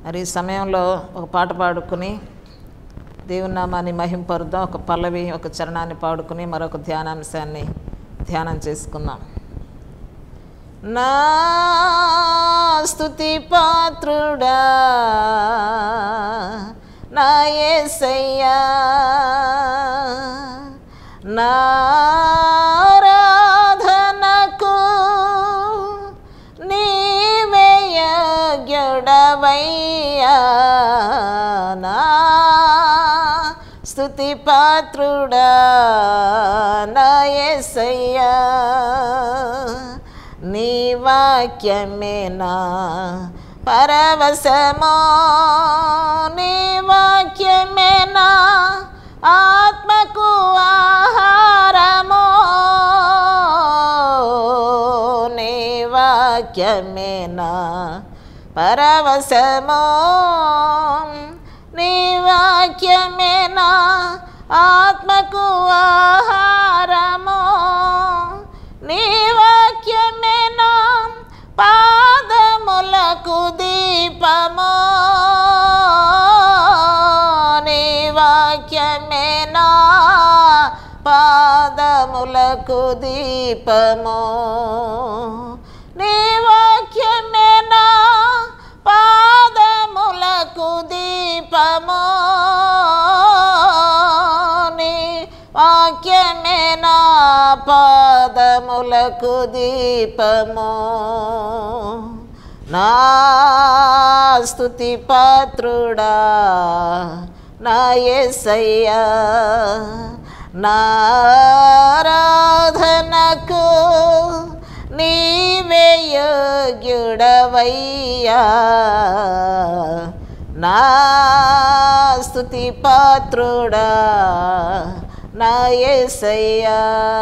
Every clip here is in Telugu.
మరి ఈ సమయంలో ఒక పాట పాడుకుని దేవుని నామాన్ని మహింపరుద్దాం ఒక పల్లవి ఒక చరణాన్ని పాడుకుని మరొక ధ్యానాంశాన్ని ధ్యానం చేసుకుందాం నా స్తుతి పాత్రుడా నా యేసయ్యా నారాధనకు నీవే యోగ్యుడవయ్యా నా స్తుతి పాత్రుడా నా యేసయ్యా నీ వాక్యమే నా పరవశమో నీ వాక్యమే నా ఆత్మకు ఆహారమో నీ వాక్యమే నా పరవశమో నీ వాక్యమే నా ఆత్మకు ఆహారమో నీ వాక్యమే నా పాదములకు దీపము నీ వాక్యమే నా పాదములకు దీపము నీ వాక్యమే నా పాదములకు దీపము నీ వాక్యమే నా పాదములకు దీపము నా స్తుతి పాత్రుడా నా యేసయ్యా నారాధనకు నీవే యోగ్యుడవయ్యా నా స్తుతి పాత్రుడా నా యేసయ్యా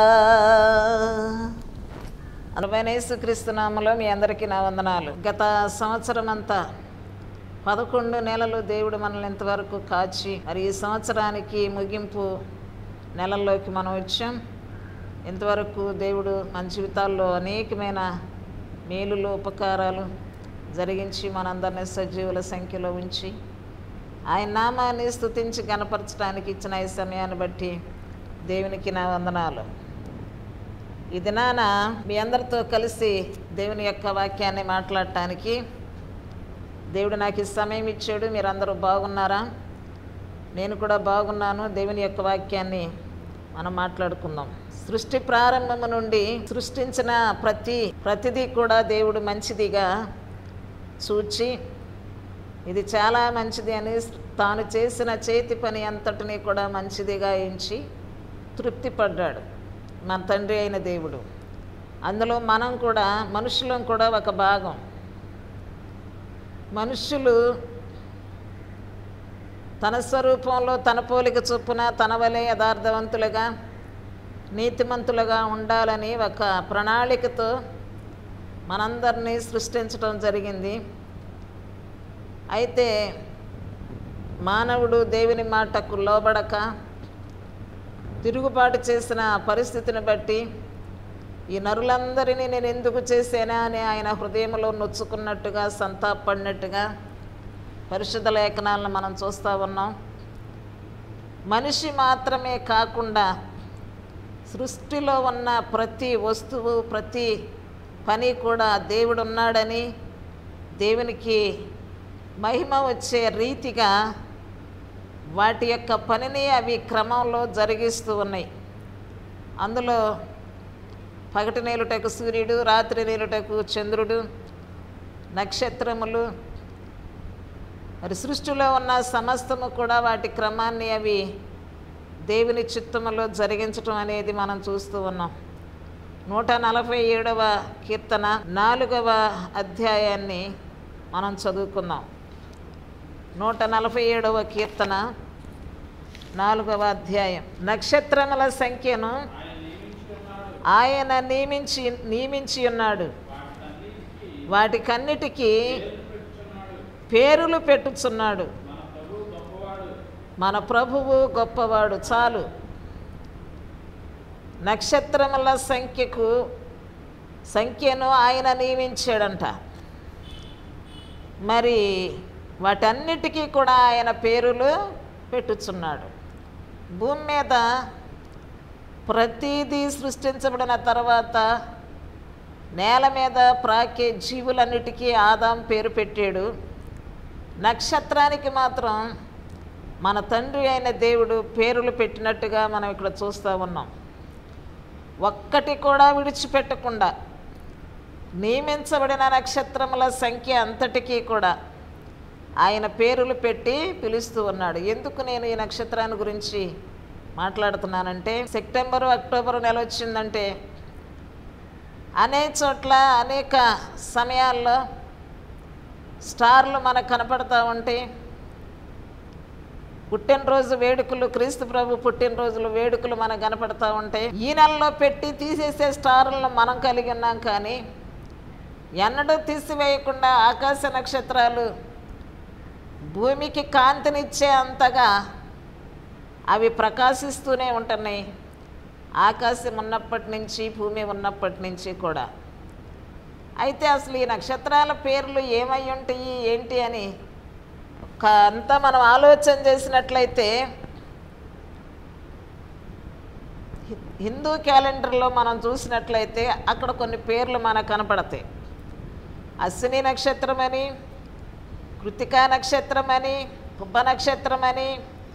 అనుపైన యేసుక్రీస్తు నామలో మీ అందరికీ నా వందనాలు గత సంవత్సరం అంతా పదకొండు నెలలు దేవుడు మనల్ని ఇంతవరకు కాచి మరి ఈ సంవత్సరానికి ముగింపు నెలల్లోకి మనం వచ్చాం ఇంతవరకు దేవుడు మన జీవితాల్లో అనేకమైన మేలులు ఉపకారాలు జరిగించి మనందరినీ సజీవుల సంఖ్యలో ఉంచి ఆయన నామాన్ని స్తుతించి గనపరచడానికి ఇచ్చిన ఈ సమయాన్ని బట్టి దేవునికి నా వందనాలు ఈ దినాన మీ అందరితో కలిసి దేవుని యొక్క వాక్యాన్ని మాట్లాడటానికి దేవుడు నాకు ఈ సమయం ఇచ్చాడు మీరందరూ బాగున్నారా నేను కూడా బాగున్నాను దేవుని యొక్క వాక్యాన్ని మనం మాట్లాడుకుందాం సృష్టి ప్రారంభము నుండి సృష్టించిన ప్రతి ప్రతిదీ కూడా దేవుడు మంచిదిగా చూచి ఇది చాలా మంచిది అని తాను చేసిన చేతి పని అంతటినీ కూడా మంచిదిగా ఎంచి తృప్తిపడ్డాడు మన తండ్రి అయిన దేవుడు అందులో మనం కూడా మనుషులం కూడా ఒక భాగం మనుషులు తన స్వరూపంలో తన పోలిక చొప్పున తన వలె యథార్థవంతులుగా నీతిమంతులుగా ఉండాలని ఒక ప్రణాళికతో మనందరినీ సృష్టించడం జరిగింది అయితే మానవుడు దేవుని మాటకు లోబడక తిరుగుబాటు చేసిన పరిస్థితిని బట్టి ఈ నరులందరినీ నేను ఎందుకు చేశానా అని ఆయన హృదయంలో నొచ్చుకున్నట్టుగా సంతాపడినట్టుగా పరిశుద్ధ లేఖనాలను మనం చూస్తూ ఉన్నాం మనిషి మాత్రమే కాకుండా సృష్టిలో ఉన్న ప్రతి వస్తువు ప్రతి పని కూడా దేవుడు ఉన్నాడని దేవునికి మహిమ వచ్చే రీతిగా వాటి యొక్క పనిని అవి క్రమంలో జరిగిస్తూ ఉన్నాయి అందులో పగటి నేలుటకు సూర్యుడు రాత్రి నేలుటకు చంద్రుడు నక్షత్రములు మరి సృష్టిలో ఉన్న సమస్తము కూడా వాటి క్రమాన్ని అవి దేవుని చిత్తములో జరిగించటం అనేది మనం చూస్తూ ఉన్నాం నూట నలభై ఏడవ కీర్తన నాలుగవ అధ్యాయాన్ని మనం చదువుకుందాం నూట నలభై ఏడవ కీర్తన నాలుగవ అధ్యాయం నక్షత్రముల సంఖ్యను ఆయన నియమించి నియమించి ఉన్నాడు వాటికన్నిటికీ పేరులు పెట్టుచున్నాడు మన ప్రభువు గొప్పవాడు చాలు నక్షత్రముల సంఖ్యకు సంఖ్యను ఆయన నియమించాడంట మరి వాటన్నిటికీ కూడా ఆయన పేరులు పెట్టుచున్నాడు భూమి మీద ప్రతిదీ సృష్టించబడిన తర్వాత నేల మీద ప్రాకే జీవులన్నిటికీ ఆదాం పేరు పెట్టాడు నక్షత్రానికి మాత్రం మన తండ్రి అయిన దేవుడు పేరులు పెట్టినట్టుగా మనం ఇక్కడ చూస్తూ ఉన్నాం ఒక్కటి కూడా విడిచిపెట్టకుండా నియమించబడిన నక్షత్రముల సంఖ్య అంతటికీ కూడా ఆయన పేరులు పెట్టి పిలుస్తూ ఉన్నాడు ఎందుకు నేను ఈ నక్షత్రాన్ని గురించి మాట్లాడుతున్నానంటే సెప్టెంబరు అక్టోబర్ నెల వచ్చిందంటే అనేక చోట్ల అనేక సమయాల్లో స్టార్లు మనకు కనపడతా ఉంటే పుట్టినరోజు వేడుకలు క్రీస్తు ప్రభు పుట్టినరోజులు వేడుకలు మనకు కనపడతా ఉంటాయి ఈ నెలలో పెట్టి తీసేసే స్టార్లను మనం కలిగి ఉన్నాం కానీ ఎన్నడూ తీసివేయకుండా ఆకాశ నక్షత్రాలు భూమికి కాంతినిచ్చే అంతగా అవి ప్రకాశిస్తూనే ఉంటున్నాయి ఆకాశం ఉన్నప్పటి నుంచి భూమి ఉన్నప్పటి నుంచి కూడా అయితే అసలు ఈ నక్షత్రాల పేర్లు ఏమై ఉంటాయి ఏంటి అని ఒక అంతా మనం ఆలోచన చేసినట్లయితే హి- హిందూ క్యాలెండర్లో మనం చూసినట్లయితే అక్కడ కొన్ని పేర్లు మనకు కనపడతాయి అశ్విని నక్షత్రం అని కృతికా నక్షత్రం అని పుబ్బ నక్షత్రం అని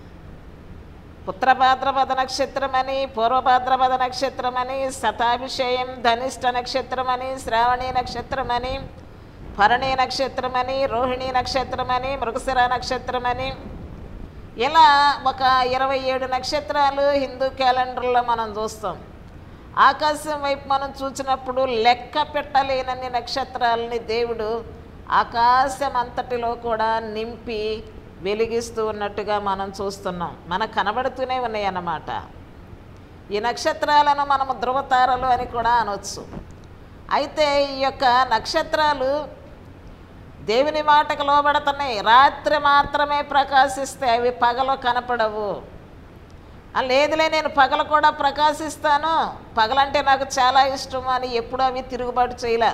పుత్రభాద్రపద నక్షత్రం అని పూర్వభాద్రపద నక్షత్రం అని శతాభిషేయం ధనిష్ట నక్షత్రం అని శ్రావణి నక్షత్రం అని భరణి నక్షత్రం అని రోహిణి నక్షత్రం అని మృగశిర నక్షత్రం అని ఇలా ఒక ఇరవై ఏడు నక్షత్రాలు హిందూ క్యాలెండర్లో మనం చూస్తాం ఆకాశం వైపు మనం చూసినప్పుడు లెక్క పెట్టలేనన్ని నక్షత్రాలని దేవుడు ఆకాశం అంతటిలో కూడా నింపి వెలిగిస్తూ ఉన్నట్టుగా మనం చూస్తున్నాం మనకు కనబడుతూనే ఉన్నాయి అన్నమాట ఈ నక్షత్రాలను మనము ధృవతారలు అని కూడా అనొచ్చు అయితే ఈ యొక్క నక్షత్రాలు దేవుని మాటకు లోబడుతున్నాయి రాత్రి మాత్రమే ప్రకాశిస్తాయి అవి పగలు కనపడవు ఆ, లేదులే నేను పగలు కూడా ప్రకాశిస్తాను పగలంటే నాకు చాలా ఇష్టం అని ఎప్పుడు అవి తిరుగుబాటు చేయలే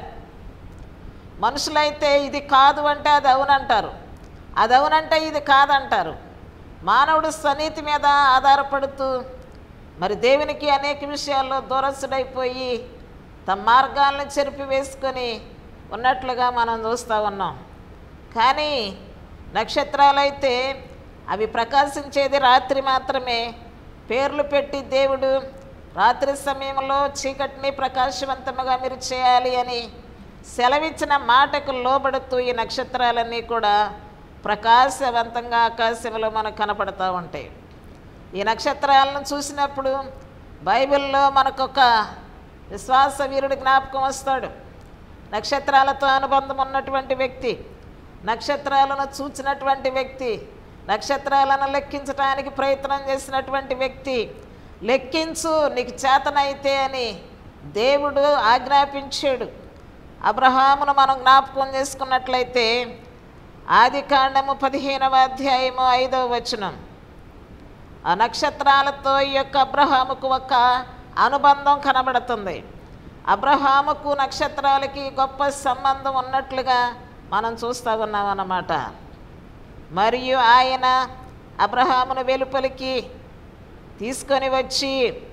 మనుషులైతే ఇది కాదు అంటే అది అవునంటారు అది అవునంటే ఇది కాదంటారు మానవుడు స్వనీతి మీద ఆధారపడుతూ మరి దేవునికి అనేక విషయాల్లో దూరస్తుడైపోయి తమ మార్గాలను చెరిపి వేసుకొని ఉన్నట్లుగా మనం చూస్తూ ఉన్నాం కానీ నక్షత్రాలైతే అవి ప్రకాశించేది రాత్రి మాత్రమే పేర్లు పెట్టి దేవుడు రాత్రి సమయంలో చీకటిని ప్రకాశవంతముగా మీరు చేయాలి అని సెలవిచ్చిన మాటకు లోబడుతూ ఈ నక్షత్రాలన్నీ కూడా ప్రకాశవంతంగా ఆకాశంలో మనకు కనపడతా ఉంటాయి ఈ నక్షత్రాలను చూసినప్పుడు బైబిల్లో మనకొక విశ్వాస వీరుడి జ్ఞాపకం వస్తాడు నక్షత్రాలతో అనుబంధం ఉన్నటువంటి వ్యక్తి నక్షత్రాలను చూచినటువంటి వ్యక్తి నక్షత్రాలను లెక్కించడానికి ప్రయత్నం చేసినటువంటి వ్యక్తి లెక్కించు నీకు చేతనైతే అని దేవుడు ఆజ్ఞాపించాడు అబ్రహామును మనం జ్ఞాపకం చేసుకున్నట్లయితే ఆది కాండము పదిహేనవ అధ్యాయము ఐదవ వచనం ఆ నక్షత్రాలతో ఈ యొక్క అబ్రహాముకు ఒక అనుబంధం కనబడుతుంది అబ్రహాముకు నక్షత్రాలకి గొప్ప సంబంధం ఉన్నట్లుగా మనం చూస్తూ ఉన్నాం అన్నమాట మరియు ఆయన అబ్రహామును వెలుపలికి తీసుకొని వచ్చి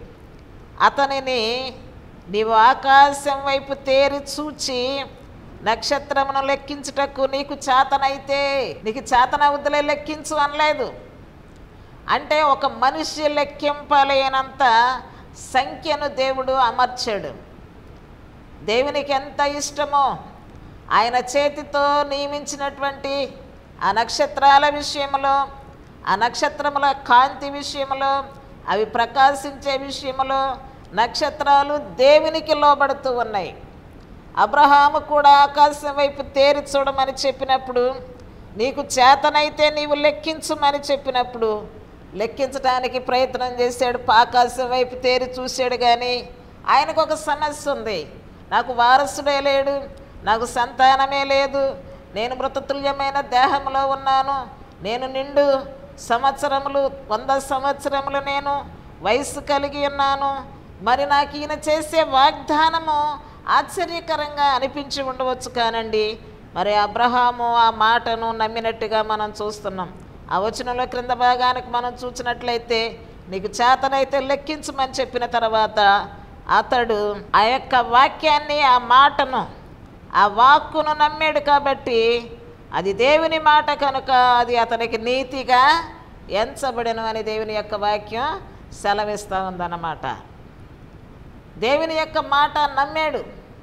అతనిని నీవు ఆకాశం వైపు తేరి చూచి నక్షత్రమును లెక్కించుటకు నీకు చేతనైతే నీకు చేతనవుద్దులే లెక్కించు అనలేదు అంటే ఒక మనిషి లెక్కింపలేనంత సంఖ్యను దేవుడు అమర్చాడు దేవునికి ఎంత ఇష్టమో ఆయన చేతితో నియమించినటువంటి ఆ నక్షత్రాల విషయంలో ఆ నక్షత్రముల కాంతి విషయంలో అవి ప్రకాశించే విషయంలో నక్షత్రాలు దేవునికి లోబడుతూ ఉన్నాయి అబ్రహాము కూడా ఆకాశం వైపు తేరి చూడమని చెప్పినప్పుడు నీకు చేతనైతే నీవు లెక్కించుమని చెప్పినప్పుడు లెక్కించడానికి ప్రయత్నం చేశాడు ఆకాశం వైపు తేరి చూశాడు కానీ ఆయనకు ఒక సమస్య ఉంది నాకు వారసుడే లేడు నాకు సంతానమే లేదు నేను మృతతుల్యమైన దేహంలో ఉన్నాను నేను నిండు సంవత్సరములు వంద సంవత్సరములు నేను వయసు కలిగి ఉన్నాను మరి నాకు ఈయన చేసే వాగ్దానము ఆశ్చర్యకరంగా అనిపించి ఉండవచ్చు కానండి మరి అబ్రహాము ఆ మాటను నమ్మినట్టుగా మనం చూస్తున్నాం ఆ వచనంలో క్రింద భాగానికి మనం చూసినట్లయితే నీకు చేతనైతే లెక్కించమని చెప్పిన తర్వాత అతడు ఆ యొక్క వాక్యాన్ని ఆ మాటను ఆ వాక్కును నమ్మాడు కాబట్టి అది దేవుని మాట కనుక అది అతనికి నీతిగా ఎంచబడను అని దేవుని యొక్క వాక్యం సెలవిస్తూ ఉందన్నమాట దేవుని యొక్క మాట నమ్మాడు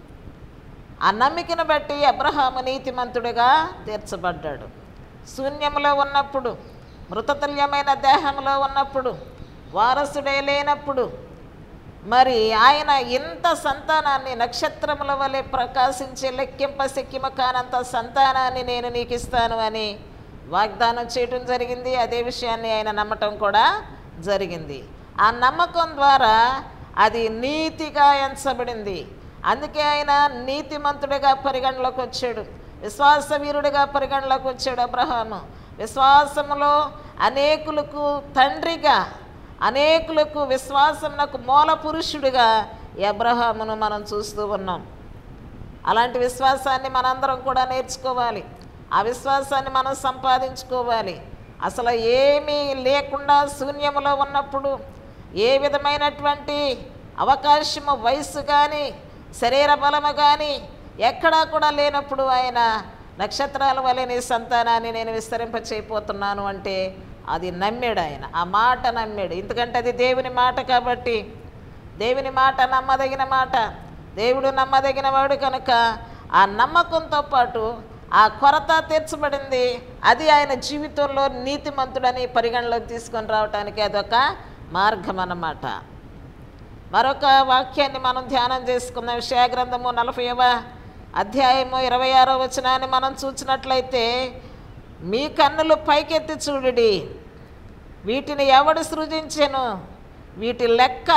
ఆ నమ్మికను బట్టి అబ్రహాము నీతిమంతుడిగా తీర్చబడ్డాడు శూన్యంలో ఉన్నప్పుడు మృతతుల్యమైన దేహంలో ఉన్నప్పుడు వారసుడే లేనప్పుడు మరి ఆయన ఇంత సంతానాన్ని నక్షత్రముల వలె ప్రకాశించే లెక్కింప సిక్కిమ కానంత సంతానాన్ని నేను నీకు ఇస్తాను అని వాగ్దానం చేయటం జరిగింది అదే విషయాన్ని ఆయన నమ్మటం కూడా జరిగింది ఆ నమ్మకం ద్వారా అది నీతిగా ఎంచబడింది అందుకే ఆయన నీతిమంతుడిగా పరిగణలోకి వచ్చాడు విశ్వాసవీరుడిగా పరిగణలోకి వచ్చాడు అబ్రహాము విశ్వాసములో అనేకులకు తండ్రిగా అనేకులకు విశ్వాసమునకు మూల పురుషుడిగా ఈ అబ్రహామును మనం చూస్తూ ఉన్నాం అలాంటి విశ్వాసాన్ని మనందరం కూడా నేర్చుకోవాలి ఆ విశ్వాసాన్ని మనం సంపాదించుకోవాలి అసలు ఏమీ లేకుండా శూన్యములో ఉన్నప్పుడు ఏ విధమైనటువంటి అవకాశము వయస్సు కానీ శరీర బలము కానీ ఎక్కడా కూడా లేనప్పుడు ఆయన నక్షత్రాల వలె నీ సంతానాన్ని నేను విస్తరింపచేయపోతున్నాను అంటే అది నమ్మాడు ఆయన ఆ మాట నమ్మాడు ఎందుకంటే అది దేవుని మాట కాబట్టి దేవుని మాట నమ్మదగిన మాట దేవుడు నమ్మదగిన వాడు కనుక ఆ నమ్మకంతో పాటు ఆ కొరత తీర్చబడింది అది ఆయన జీవితంలో నీతిమంతుడని పరిగణలోకి తీసుకొని రావటానికి అదొక మార్గం అన్నమాట మరొక వాక్యాన్ని మనం ధ్యానం చేసుకుందాం విషయ గ్రంథము నలభైవ అధ్యాయము ఇరవై ఆరో వచనాన్ని మనం చూసినట్లయితే మీ కన్నులు పైకెత్తి చూడుడి వీటిని ఎవడు సృజించెను వీటి లెక్క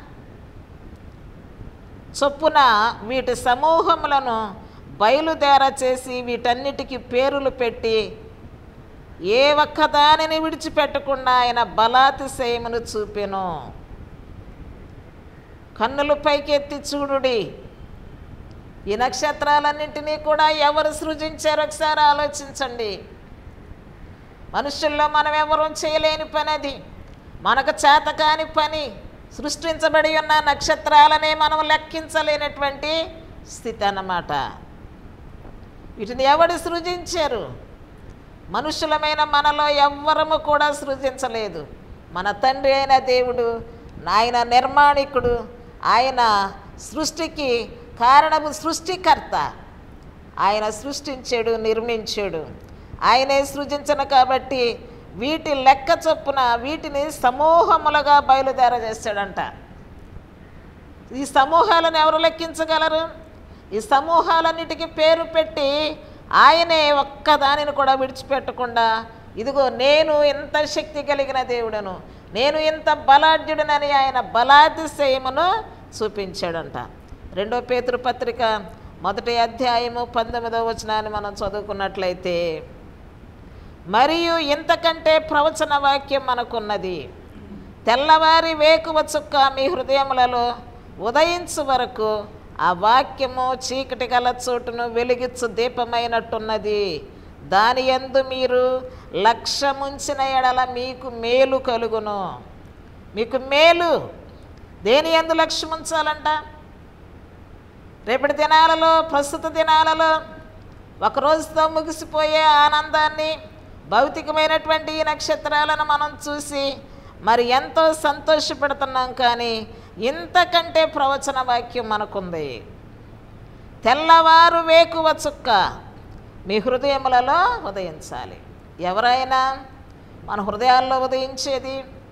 చొప్పున వీటి సమూహములను బయలుదేర చేసి వీటన్నిటికీ పేరులు పెట్టి ఏ ఒక్క దానిని విడిచిపెట్టకుండా ఆయన బలాతిశయమును చూపెను కన్నులు పైకెత్తి చూడుడి ఈ నక్షత్రాలన్నింటినీ కూడా ఎవరు సృజించారు ఒకసారి ఆలోచించండి మనుషుల్లో మనం ఎవరూ చేయలేని పని అది మనకు చేతకాని పని సృష్టించబడి ఉన్న నక్షత్రాలనే మనం లెక్కించలేనటువంటి స్థితి అన్నమాట వీటిని ఎవడు సృజించారు మనుషులమైన మనలో ఎవ్వరము కూడా సృజించలేదు మన తండ్రి అయిన దేవుడు ఆయన నిర్మాణికుడు ఆయన సృష్టికి కారణము సృష్టికర్త ఆయన సృష్టించాడు నిర్మించాడు ఆయనే సృజించను కాబట్టి వీటి లెక్క చొప్పున వీటిని సమూహములుగా బయలుదేర చేస్తాడంట ఈ సమూహాలను ఎవరు లెక్కించగలరు ఈ సమూహాలన్నిటికీ పేరు పెట్టి ఆయనే ఒక్క దానిని కూడా విడిచిపెట్టకుండా ఇదిగో నేను ఇంత శక్తి కలిగిన దేవుడను నేను ఇంత బలాఢ్యుడనని ఆయన బలాతిశయమును చూపించాడంట రెండో పేతురు పత్రిక మొదటి అధ్యాయము పంతొమ్మిదవ వచనాన్ని మనం చదువుకున్నట్లయితే మరియు ఇంతకంటే ప్రవచన వాక్యం మనకున్నది తెల్లవారి వేకువ చుక్క మీ హృదయములలో ఉదయించు వరకు ఆ వాక్యము చీకటి గల చోటును వెలిగించు దీపమైనట్టున్నది దాని యందు మీరు లక్ష్యముంచిన ఎడల మీకు మేలు కలుగును మీకు మేలు దేని ఎందు లక్ష్యం ఉంచాలంట రేపటి దినాలలో ప్రస్తుత దినాలలో ఒక రోజుతో ముగిసిపోయే ఆనందాన్ని భౌతికమైనటువంటి ఈ నక్షత్రాలను మనం చూసి మరి ఎంతో సంతోషపడుతున్నాం కానీ ఇంతకంటే ప్రవచన వాక్యం మనకుంది తెల్లవారు వేకువ చుక్క మీ హృదయములలో ఉదయించాలి ఎవరైనా మన హృదయాల్లో ఉదయించేది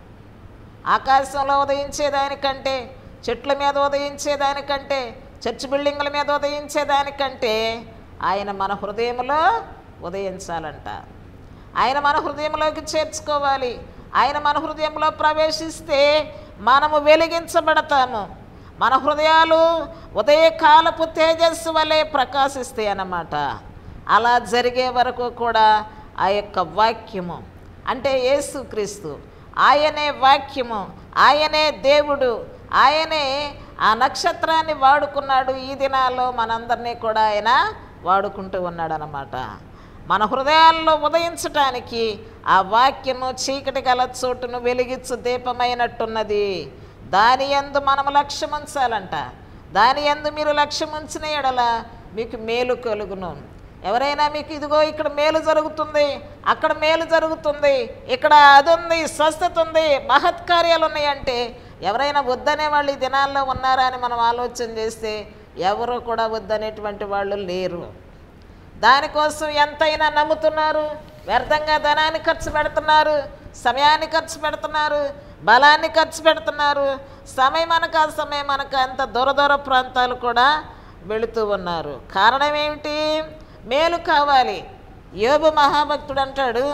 ఆకాశంలో ఉదయించేదానికంటే చెట్ల మీద ఉదయించేదానికంటే చర్చ్ బిల్డింగుల మీద ఉదయించేదానికంటే ఆయన మన హృదయంలో ఉదయించాలంట ఆయన మన హృదయంలోకి చేర్చుకోవాలి ఆయన మన హృదయంలో ప్రవేశిస్తే మనము వెలిగించబడతాము మన హృదయాలు ఉదయకాలపు తేజస్సు వలె ప్రకాశిస్తాయి అన్నమాట అలా జరిగే వరకు కూడా ఆ యొక్క వాక్యము అంటే యేసుక్రీస్తు ఆయనే వాక్యము ఆయనే దేవుడు ఆయనే ఆ నక్షత్రాన్ని వాడుకున్నాడు ఈ దినాల్లో మనందరినీ కూడా ఆయన వాడుకుంటూ ఉన్నాడనమాట మన హృదయాల్లో ఉదయించటానికి ఆ వాక్యము చీకటి గల చోటును వెలిగించు దీపమైనట్టున్నది దాని యందు మనము లక్ష్యం ఉంచాలంట దాని యందు మీరు లక్ష్యం ఉంచిన ఎడల మీకు మేలు కలుగును ఎవరైనా మీకు ఇదిగో ఇక్కడ మేలు జరుగుతుంది అక్కడ మేలు జరుగుతుంది ఇక్కడ అది ఉంది స్వస్థత ఉంది మహత్కార్యాలు ఉన్నాయంటే ఎవరైనా వద్దనే వాళ్ళు ఈ దినాల్లో ఉన్నారా అని మనం ఆలోచన చేస్తే ఎవరు కూడా వద్దనేటువంటి వాళ్ళు లేరు దానికోసం ఎంతైనా నమ్ముతున్నారు వ్యర్థంగా ధనాన్ని ఖర్చు పెడుతున్నారు సమయాన్ని ఖర్చు పెడుతున్నారు బలాన్ని ఖర్చు పెడుతున్నారు సమయం అనక సమయం అనక అంత దూర దూర ప్రాంతాలు కూడా వెళుతూ ఉన్నారు కారణం ఏమిటి మేలు కావాలి యోబు మహాభక్తుడు అంటాడు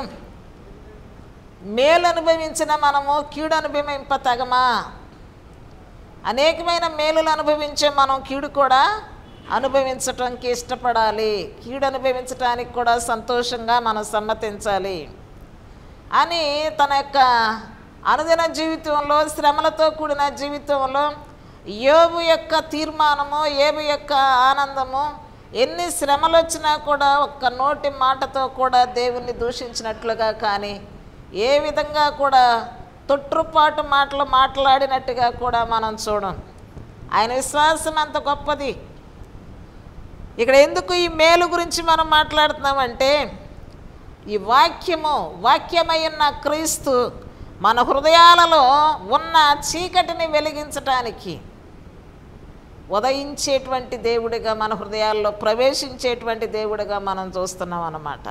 మేలు అనుభవించిన మనము కీడు అనుభవింప తగమా అనేకమైన మేలులు అనుభవించే మనం కీడు కూడా అనుభవించటానికి ఇష్టపడాలి కీడు అనుభవించటానికి కూడా సంతోషంగా మనం సమ్మతించాలి అని తన యొక్క అనుదిన జీవితంలో శ్రమలతో కూడిన జీవితంలో యోబు యొక్క తీర్మానము ఏబు యొక్క ఆనందము ఎన్ని శ్రమలు వచ్చినా కూడా ఒక్క నోటి మాటతో కూడా దేవుణ్ణి దూషించినట్లుగా కానీ ఏ విధంగా కూడా తొట్టుపాటు మాటలు మాట్లాడినట్టుగా కూడా మనం చూడం ఆయన విశ్వాసం అంత గొప్పది ఇక్కడ ఎందుకు ఈ మేలు గురించి మనం మాట్లాడుతున్నామంటే ఈ వాక్యము వాక్యమై ఉన్న క్రీస్తు మన హృదయాలలో ఉన్న చీకటిని వెలిగించటానికి ఉదయించేటువంటి దేవుడిగా మన హృదయాల్లో ప్రవేశించేటువంటి దేవుడిగా మనం చూస్తున్నాం అన్నమాట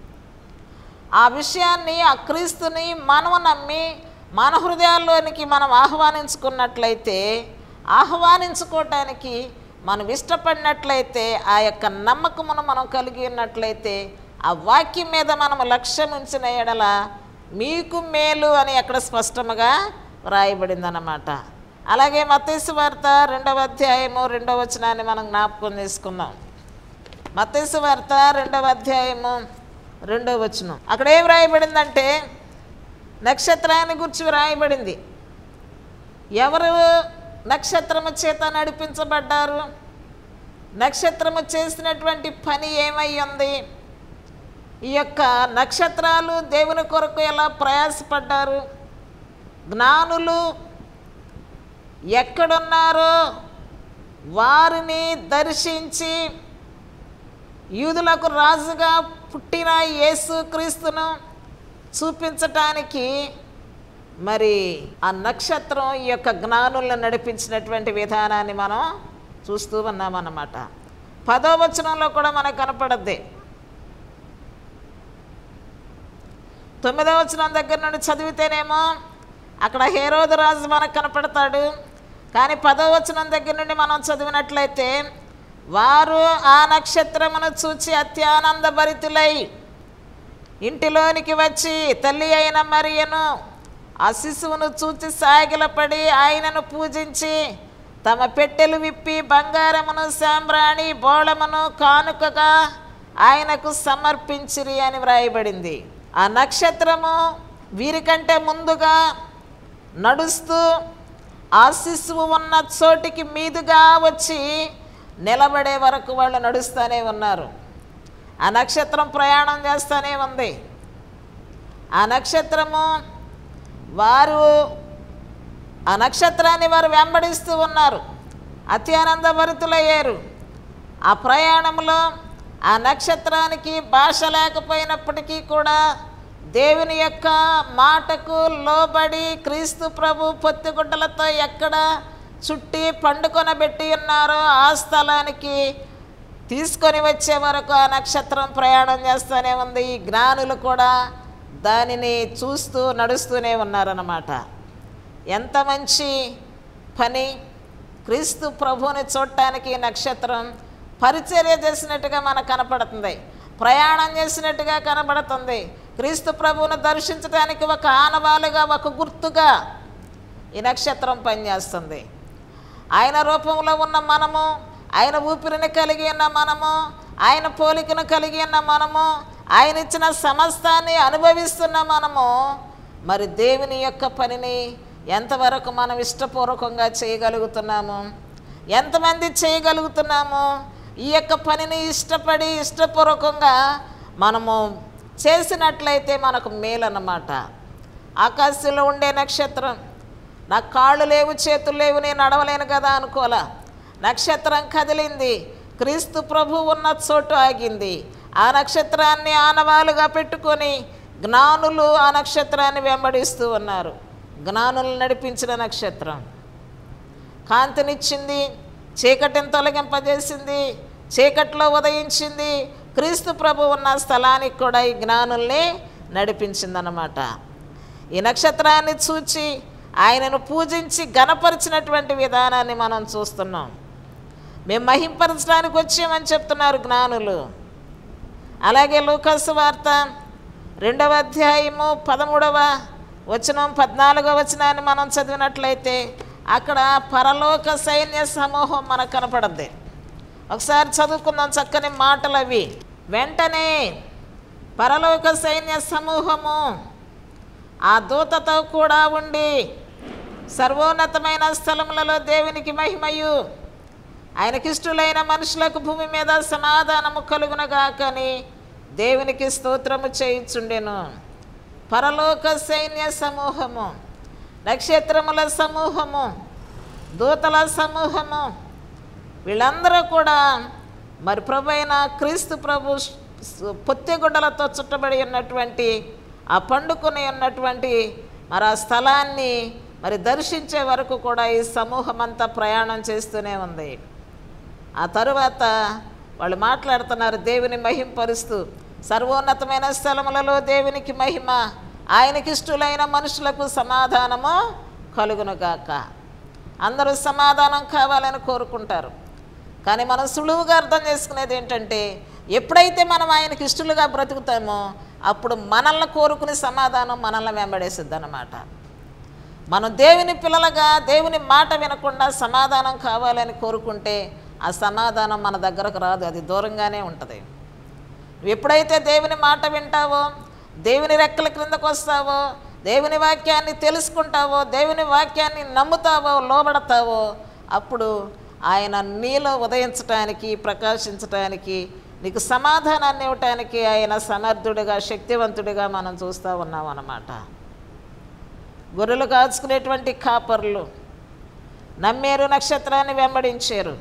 ఆ విషయాన్ని ఆ క్రీస్తుని మనం నమ్మి మన హృదయాల్లోనికి మనం ఆహ్వానించుకున్నట్లయితే ఆహ్వానించుకోవటానికి మనం ఇష్టపడినట్లయితే ఆ యొక్క నమ్మకమును మనం కలిగి ఉన్నట్లయితే ఆ వాక్యం మీద మనం లక్ష్యం ఉంచిన ఎడల మీకు మేలు అని అక్కడ స్పష్టముగా వ్రాయబడిందన్నమాట అలాగే మత్తేసు వార్త రెండవ అధ్యాయము రెండవ వచనాన్ని మనం జ్ఞాపకం తీసుకుందాం మత్తేసు వార్త రెండవ అధ్యాయము రెండవ వచనం అక్కడ ఏం వ్రాయబడిందంటే నక్షత్రాన్ని గురించి వ్రాయబడింది ఎవరు నక్షత్రము చేత నడిపించబడ్డారు నక్షత్రము చేసినటువంటి పని ఏమై ఉంది ఈ యొక్క నక్షత్రాలు దేవుని కొరకు ఎలా ప్రయాసపడ్డారు జ్ఞానులు ఎక్కడున్నారో వారిని దర్శించి యూదులకు రాజుగా పుట్టిన యేసు క్రీస్తును చూపించటానికి మరి ఆ నక్షత్రం ఈ యొక్క జ్ఞానులను నడిపించినటువంటి విధానాన్ని మనం చూస్తూ ఉన్నామన్నమాట పదో వచనంలో కూడా మనకు కనపడద్ది తొమ్మిదో వచనం దగ్గర నుండి చదివితేనేమో అక్కడ హేరోదు రాజు మనకు కనపడతాడు కానీ పదో వచనం దగ్గర నుండి మనం చదివినట్లయితే వారు ఆ నక్షత్రమును చూచి అత్యానంద భరితులై ఇంటిలోనికి వచ్చి తల్లి అయిన మరియను ఆ శిశువును చూచి సాగిలపడి ఆయనను పూజించి తమ పెట్టెలు విప్పి బంగారమును సాంబ్రాణి బోళమును కానుకగా ఆయనకు సమర్పించిరి అని వ్రాయబడింది ఆ నక్షత్రము వీరికంటే ముందుగా నడుస్తూ ఆ శిశువు ఉన్న చోటికి మీదుగా వచ్చి నిలబడే వరకు వాళ్ళు నడుస్తూనే ఉన్నారు ఆ నక్షత్రం ప్రయాణం చేస్తూనే ఉంది ఆ నక్షత్రము వారు ఆ నక్షత్రాన్ని వారు వెంబడిస్తూ ఉన్నారు అత్యానంద భరితులయ్యారు ఆ ప్రయాణంలో ఆ నక్షత్రానికి భాష లేకపోయినప్పటికీ కూడా దేవుని యొక్క మాటకు లోబడి క్రీస్తు ప్రభు పొత్తిగుడ్డలతో ఎక్కడ చుట్టి పండుకొనబెట్టి ఉన్నారో ఆ స్థలానికి తీసుకొని వచ్చే వరకు ఆ నక్షత్రం ప్రయాణం చేస్తూనే ఉంది ఈ జ్ఞానులు కూడా దానిని చూస్తూ నడుస్తూనే ఉన్నారన్నమాట ఎంత మంచి పని క్రీస్తు ప్రభువుని చూడటానికి ఈ నక్షత్రం పరిచర్య చేసినట్టుగా మనకు కనపడుతుంది ప్రయాణం చేసినట్టుగా కనబడుతుంది క్రీస్తు ప్రభువును దర్శించడానికి ఒక ఆనవాలుగా ఒక గుర్తుగా ఈ నక్షత్రం పనిచేస్తుంది ఆయన రూపంలో ఉన్న మనము ఆయన ఊపిరిని కలిగి ఉన్న మనము ఆయన పోలికను కలిగి ఉన్న మనము ఆయన ఇచ్చిన సమస్తాన్ని అనుభవిస్తున్న మనము మరి దేవుని యొక్క పనిని ఎంతవరకు మనం ఇష్టపూర్వకంగా చేయగలుగుతున్నాము ఎంతమంది చేయగలుగుతున్నాము ఈ యొక్క పనిని ఇష్టపడి ఇష్టపూర్వకంగా మనము చేసినట్లయితే మనకు మేలు అన్నమాట ఆకాశంలో ఉండే నక్షత్రం నా కాళ్ళు లేవు చేతులు లేవు నేను నడవలేను కదా అనుకోలా నక్షత్రం కదిలింది క్రీస్తు ప్రభు ఉన్న చోటు ఆగింది ఆ నక్షత్రాన్ని ఆనవాలుగా పెట్టుకొని జ్ఞానులు ఆ నక్షత్రాన్ని వెంబడిస్తూ ఉన్నారు జ్ఞానులు నడిపించిన నక్షత్రం కాంతినిచ్చింది చీకటిని తొలగింపజేసింది చీకట్లో ఉదయించింది క్రీస్తు ప్రభు ఉన్న స్థలానికి కూడా ఈ జ్ఞానుల్ని నడిపించిందన్నమాట ఈ నక్షత్రాన్ని చూచి ఆయనను పూజించి గణపరిచినటువంటి విధానాన్ని మనం చూస్తున్నాం మేము మహింపరచడానికి వచ్చామని చెప్తున్నారు జ్ఞానులు అలాగే లూకస్ వార్త రెండవ అధ్యాయము పదమూడవ వచనం పద్నాలుగవ వచనాన్ని మనం చదివినట్లయితే అక్కడ పరలోక సైన్య సమూహం మనకు కనపడద్ది ఒకసారి చదువుకుందాం చక్కని మాటలు అవి వెంటనే పరలోక సైన్య సమూహము ఆ దూతతో కూడా ఉండి సర్వోన్నతమైన స్థలములలో దేవునికి మహిమయు ఆయనకిష్టులైన మనుషులకు భూమి మీద సమాధానము కలుగునగాకని దేవునికి స్తోత్రము చేయుచుండెను పరలోక సైన్య సమూహము నక్షత్రముల సమూహము దూతల సమూహము వీళ్ళందరూ కూడా మరి ప్రభు అయిన క్రీస్తు ప్రభు పొత్తిగుడ్డలతో చుట్టబడి ఉన్నటువంటి ఆ పండుకొని ఉన్నటువంటి మరి ఆ స్థలాన్ని మరి దర్శించే వరకు కూడా ఈ సమూహం అంతా ప్రయాణం చేస్తూనే ఉంది ఆ తరువాత వాళ్ళు మాట్లాడుతున్నారు దేవుని మహింపరుస్తూ సర్వోన్నతమైన స్థలములలో దేవునికి మహిమ ఆయనకి ఇష్టలైన మనుషులకు సమాధానము కలుగునుగాక అందరూ సమాధానం కావాలని కోరుకుంటారు కానీ మనం సులువుగా అర్థం చేసుకునేది ఏంటంటే ఎప్పుడైతే మనం ఆయనకి ఇష్టలుగా బ్రతుకుతామో అప్పుడు మనల్ని కోరుకునే సమాధానం మనల్ని వెంబడేసిద్ది అన్నమాట మనం దేవుని పిల్లలుగా దేవుని మాట వినకుండా సమాధానం కావాలని కోరుకుంటే ఆ సమాధానం మన దగ్గరకు రాదు అది దూరంగానే ఉంటుంది నువ్వు ఎప్పుడైతే దేవుని మాట వింటావో దేవుని రెక్కల క్రిందకు వస్తావో దేవుని వాక్యాన్ని తెలుసుకుంటావో దేవుని వాక్యాన్ని నమ్ముతావో లోబడతావో అప్పుడు ఆయన నీలో ఉదయించటానికి ప్రకాశించటానికి నీకు సమాధానాన్ని ఇవ్వటానికి ఆయన సమర్థుడిగా శక్తివంతుడిగా మనం చూస్తూ ఉన్నాం అన్నమాట గొర్రెలు కాచుకునేటువంటి కాపర్లు నమ్మేరు నక్షత్రాన్ని వెంబడించారు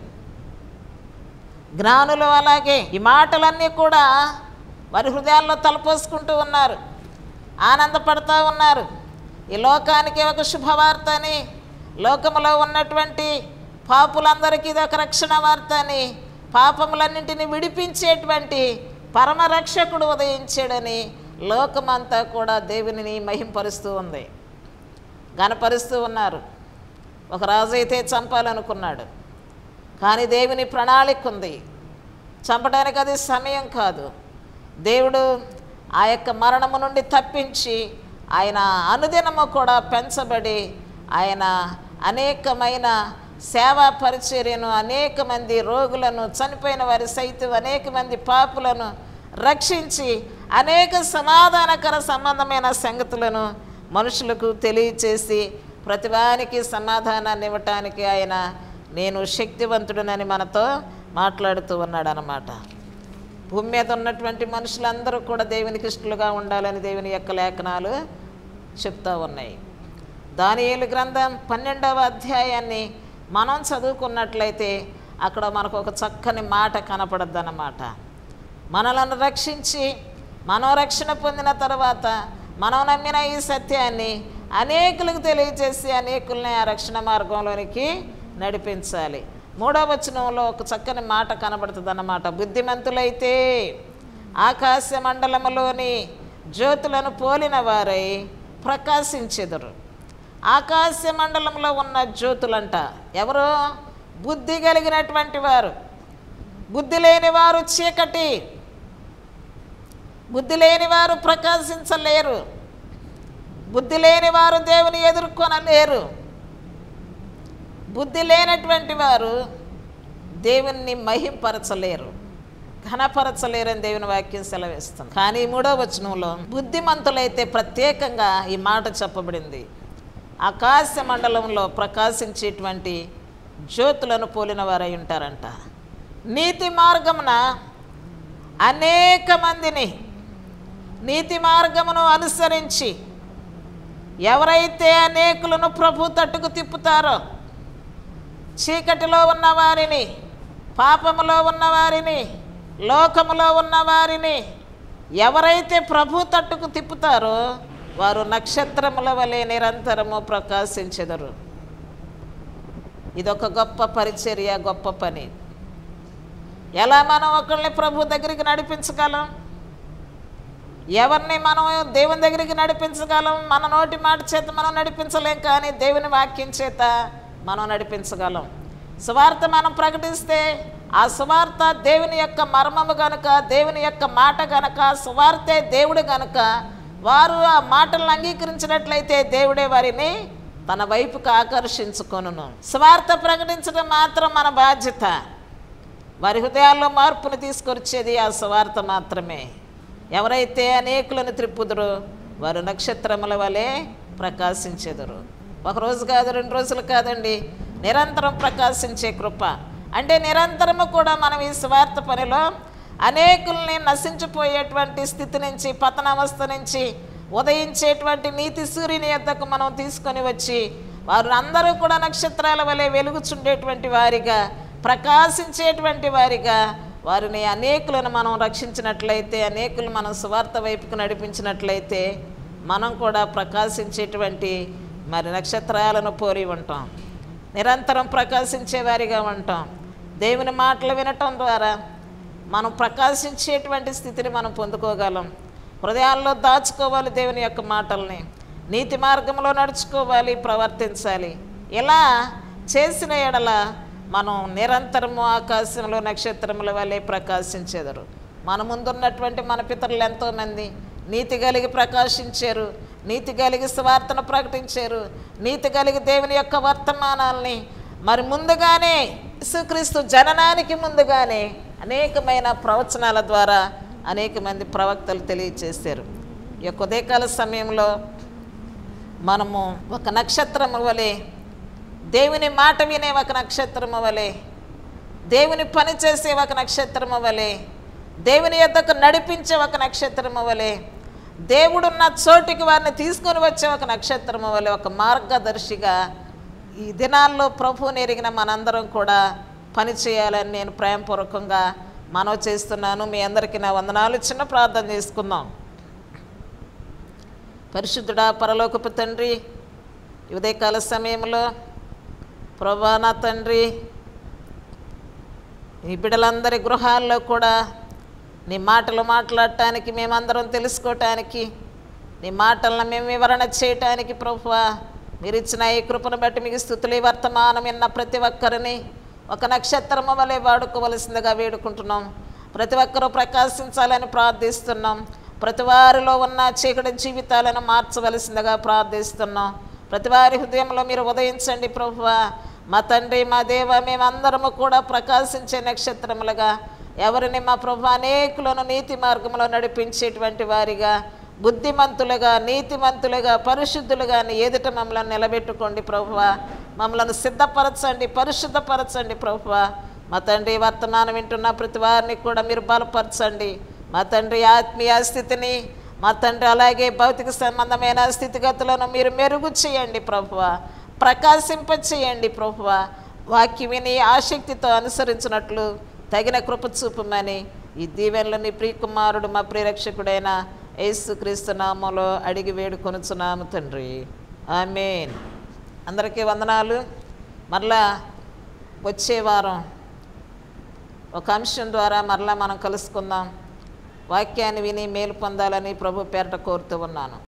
జ్ఞానులు అలాగే ఈ మాటలన్నీ కూడా వారి హృదయాల్లో తలపోసుకుంటూ ఉన్నారు ఆనందపడుతూ ఉన్నారు ఈ లోకానికి ఒక శుభవార్త అని లోకములో ఉన్నటువంటి పాపులందరికీ ఇది ఒక రక్షణ వార్త అని పాపములన్నింటినీ విడిపించేటువంటి పరమరక్షకుడు ఉదయించాడని లోకమంతా కూడా దేవునిని మహింపరుస్తూ ఉంది గనపరుస్తూ ఉన్నారు ఒక రాజు అయితే చంపాలనుకున్నాడు కానీ దేవుని ప్రణాళిక ఉంది చంపడానికి అది సమయం కాదు దేవుడు ఆ యొక్క మరణము నుండి తప్పించి ఆయన అనుదినము కూడా పెంచబడి ఆయన అనేకమైన సేవా పరిచర్యను అనేక మంది రోగులను చనిపోయిన వారి సైతం అనేక మంది పాపులను రక్షించి అనేక సమాధానకర సంబంధమైన సంగతులను మనుషులకు తెలియచేసి ప్రతివానికి సమాధానాన్ని ఇవ్వటానికి ఆయన నేను శక్తివంతుడనని మనతో మాట్లాడుతూ ఉన్నాడు అన్నమాట భూమి మీద ఉన్నటువంటి మనుషులందరూ కూడా దేవునికి ఇష్టలుగా ఉండాలని దేవుని యొక్క లేఖనాలు చెప్తూ ఉన్నాయి దానియేలు గ్రంథం పన్నెండవ అధ్యాయాన్ని మనం చదువుకున్నట్లయితే అక్కడ మనకు ఒక చక్కని మాట కనపడద్దు అన్నమాట మనలను రక్షించి మనం రక్షణ పొందిన తర్వాత మనం నమ్మిన ఈ సత్యాన్ని అనేకులకు తెలియజేసి అనేకుల్ని ఆ రక్షణ మార్గంలోనికి నడిపించాలి మూడవ వచనంలో ఒక చక్కని మాట కనబడుతుంది అన్నమాట బుద్ధిమంతులైతే ఆకాశ మండలములోని జ్యోతులను పోలిన వారై ప్రకాశించెదరు ఆకాశ మండలంలో ఉన్న జ్యోతులంట ఎవరు బుద్ధి కలిగినటువంటి వారు బుద్ధి లేని వారు చీకటి బుద్ధి లేని వారు ప్రకాశించలేరు బుద్ధి లేని వారు దేవుని ఎదుర్కొనలేరు బుద్ధి లేనటువంటి వారు దేవుణ్ణి మహింపరచలేరు ఘనపరచలేరని దేవుని వాక్యం సెలవిస్తుంది కానీ మూడో వచనంలో బుద్ధిమంతులైతే ప్రత్యేకంగా ఈ మాట చెప్పబడింది ఆకాశ మండలంలో ప్రకాశించేటువంటి జ్యోతులను పోలిన వారై ఉంటారంట నీతి మార్గమున అనేక మందిని నీతి మార్గమును అనుసరించి ఎవరైతే అనేకులను ప్రభు తట్టుకు తిప్పుతారో చీకటిలో ఉన్న వారిని పాపములో ఉన్న వారిని లోకములో ఉన్న వారిని ఎవరైతే ప్రభు తట్టుకు తిప్పుతారో వారు నక్షత్రముల వలె నిరంతరము ప్రకాశించెదరు ఇదొక గొప్ప పరిచర్య గొప్ప పని ఎలా మనం ఒకళ్ళని ప్రభు దగ్గరికి నడిపించగలం ఎవరిని మనం దేవుని దగ్గరికి నడిపించగలం మన నోటి మాట చేత మనం నడిపించలేం కానీ దేవుని వాక్యం చేత మనం నడిపించగలం సువార్త మనం ప్రకటిస్తే ఆ సువార్త దేవుని యొక్క మర్మము గనుక దేవుని యొక్క మాట గనక సువార్తే దేవుడు గనుక వారు ఆ మాటలను అంగీకరించినట్లయితే దేవుడే వారిని తన వైపుకు ఆకర్షించుకొనును సువార్త ప్రకటించడం మాత్రం మన బాధ్యత వారి హృదయాల్లో మార్పును తీసుకొచ్చేది ఆ సువార్త మాత్రమే ఎవరైతే అనేకులను త్రిప్పుదురో వారు నక్షత్రముల వలె ప్రకాశించెదరు ఒక రోజు కాదు రెండు రోజులు కాదండి నిరంతరం ప్రకాశించే కృప అంటే నిరంతరము కూడా మనం ఈ స్వార్థ పనిలో అనేకుల్ని నశించిపోయేటువంటి స్థితి నుంచి పతనావస్థ నుంచి ఉదయించేటువంటి నీతి సూర్యుని యొద్దకు మనం తీసుకొని వచ్చి వారు అందరూ కూడా నక్షత్రాల వలె వెలుగుచుండేటువంటి వారిగా ప్రకాశించేటువంటి వారిగా వారిని అనేకులను మనం రక్షించినట్లయితే అనేకులు మనం స్వార్థ వైపుకు నడిపించినట్లయితే మనం కూడా ప్రకాశించేటువంటి మరి నక్షత్రాలను పోలి ఉంటాం నిరంతరం ప్రకాశించే వారిగా ఉంటాం దేవుని మాటలు వినటం ద్వారా మనం ప్రకాశించేటువంటి స్థితిని మనం పొందుకోగలం హృదయాల్లో దాచుకోవాలి దేవుని యొక్క మాటల్ని నీతి మార్గంలో నడుచుకోవాలి ప్రవర్తించాలి ఇలా చేసిన ఎడల మనం నిరంతరము ఆకాశంలో నక్షత్రముల వలె ప్రకాశించేదరు మన ముందున్నటువంటి మన పితరులు ఎంతోమంది నీతి కలిగి ప్రకాశించారు నీతి కలిగి స్వార్థను ప్రకటించారు నీతి కలిగి దేవుని యొక్క వర్తమానాల్ని మరి ముందుగానే యేసుక్రీస్తు జననానికి ముందుగానే అనేకమైన ప్రవచనాల ద్వారా అనేక మంది ప్రవక్తలు తెలియచేశారు ఈ యొక్క ఉదయకాల సమయంలో మనము ఒక నక్షత్రము వలె దేవుని మాట వినే ఒక నక్షత్రము వలె దేవుని పని చేసే ఒక నక్షత్రము వలె దేవుని యొద్దకు నడిపించే ఒక నక్షత్రము వలె దేవుడున్న చోటికి వారిని తీసుకొని వచ్చే ఒక నక్షత్రము వలె ఒక మార్గదర్శిగా ఈ దినాల్లో ప్రభువుని ఎరిగిన మనందరం కూడా పని చేయాలని నేను ప్రేమపూర్వకంగా మనవి చేస్తున్నాను మీ అందరికీ నా వందనాలు చిన్న ప్రార్థన చేసుకుందాం పరిశుద్ధుడా పరలోకపు తండ్రి ఈ ఉదయకాల సమయంలో ప్రభా నా తండ్రి ఈ బిడ్డలందరి గృహాల్లో కూడా నీ మాటలు మాట్లాడటానికి మేమందరం తెలుసుకోవటానికి నీ మాటలను మేము వివరణ చేయటానికి ప్రభువా మీరు ఇచ్చిన ఈ కృపను బట్టి మీకు స్థుతులు ఈ వర్తమానం విన్న ప్రతి ఒక్కరిని ఒక నక్షత్రము వలె వాడుకోవలసిందిగా వేడుకుంటున్నాం ప్రతి ఒక్కరూ ప్రకాశించాలని ప్రార్థిస్తున్నాం ప్రతి వారిలో ఉన్న చీకటి జీవితాలను మార్చవలసిందిగా ప్రార్థిస్తున్నాం ప్రతి వారి హృదయంలో మీరు ఉదయించండి ప్రభువా మా తండ్రి మా దేవ మేమందరము కూడా ప్రకాశించే నక్షత్రములుగా ఎవరిని మా ప్రభు అనేకులను నీతి మార్గంలో నడిపించేటువంటి వారిగా బుద్ధిమంతులుగా నీతిమంతులుగా పరిశుద్ధులుగా నీ ఎదుట మమ్మల్ని నిలబెట్టుకోండి ప్రభువా మమ్మల్ని సిద్ధపరచండి పరిశుద్ధపరచండి ప్రభువా మా తండ్రి వర్తమానం వింటున్న ప్రతి వారిని కూడా మీరు బలపరచండి మా తండ్రి ఆత్మీయ స్థితిని మా తండ్రి అలాగే భౌతిక సంబంధమైన స్థితిగతులను మీరు మెరుగు చేయండి ప్రభువా ప్రకాశింపచేయండి ప్రభువా వాక్యం విని ఆసక్తితో అనుసరించినట్లు తగిన కృప చూపమని ఈ దీవెనలు నీ ప్రియకుమారుడు మా ప్రియరక్షకుడైన యేసుక్రీస్తు నామంలో అడిగి వేడుకొనుచున్నాము తండ్రి ఆమేన్ అందరికీ వందనాలు మరలా వచ్చే వారం ఒక అంశం ద్వారా మరలా మనం కలుసుకుందాం వాక్యాన్ని విని మేలు పొందాలని ప్రభు పేరట కోరుతూ ఉన్నాను